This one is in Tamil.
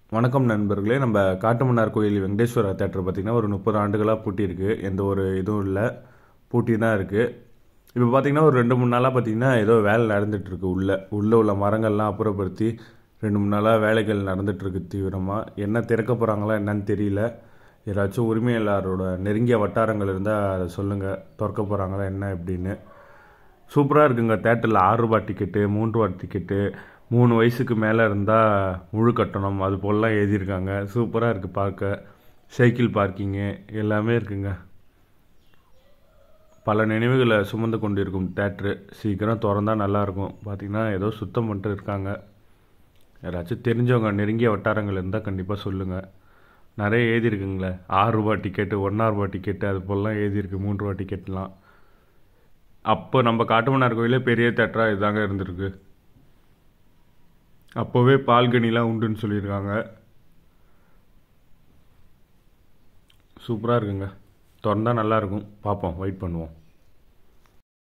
வணக்கம் நண்பர்களே நம்ம காட்டுமன்னார் கோயில் வெங்கடேஸ்வரா தேட்டர் பார்த்திங்கன்னா ஒரு முப்பது ஆண்டுகளாக பூட்டியிருக்கு எந்த ஒரு இதுவும் இல்லை பூட்டி தான் இருக்குது இப்போ பார்த்திங்கன்னா ஒரு ரெண்டு மூணு நாளாக பார்த்திங்கன்னா ஏதோ வேலை நடந்துகிட்ருக்கு உள்ளே உள்ளே உள்ள மரங்கள்லாம் அப்புறப்படுத்தி ரெண்டு மூணு நாளாக வேலைகள் நடந்துகிட்ருக்கு தீவிரமாக என்ன திறக்க போகிறாங்களா என்னன்னு தெரியல யாராச்சும் உரிமையாளரோட நெருங்கிய வட்டாரங்கள் இருந்தால் அதை சொல்லுங்கள் திறக்க போகிறாங்களா என்ன எப்படின்னு சூப்பராக இருக்குங்க தேட்டரில் ஆறு ரூபா டிக்கெட்டு மூன்று ரூபா டிக்கெட்டு மூணு வயசுக்கு மேலே இருந்தால் முழு கட்டணம் அது போலலாம் எழுதியிருக்காங்க சூப்பராக இருக்குது பார்க்க சைக்கிள் பார்க்கிங்கு எல்லாமே இருக்குங்க பல நினைவுகளை சுமந்து கொண்டிருக்கும் தேட்ரு சீக்கிரம் திறந்தா நல்லாயிருக்கும் பார்த்திங்கன்னா ஏதோ சுத்தம் பண்ணிட்டு இருக்காங்க யாராச்சும் தெரிஞ்சவங்க நெருங்கிய வட்டாரங்கள் இருந்தால் கண்டிப்பாக சொல்லுங்கள் நிறைய எழுதியிருக்குங்களே ஆறு ரூபா டிக்கெட்டு ஒன்றா ரூபா டிக்கெட்டு அது போலலாம் எழுதியிருக்கு மூன்று ரூபா டிக்கெட்லாம் அப்போ நம்ம காட்டுமன்னார் கோயிலே பெரிய தேட்டராக இதுதாங்க இருந்திருக்கு அப்போவே பால்கனிலாம் உண்டுன்னு சொல்லியிருக்காங்க சூப்பராக இருக்குங்க திறந்தா நல்லாயிருக்கும் பார்ப்போம் வெயிட் பண்ணுவோம்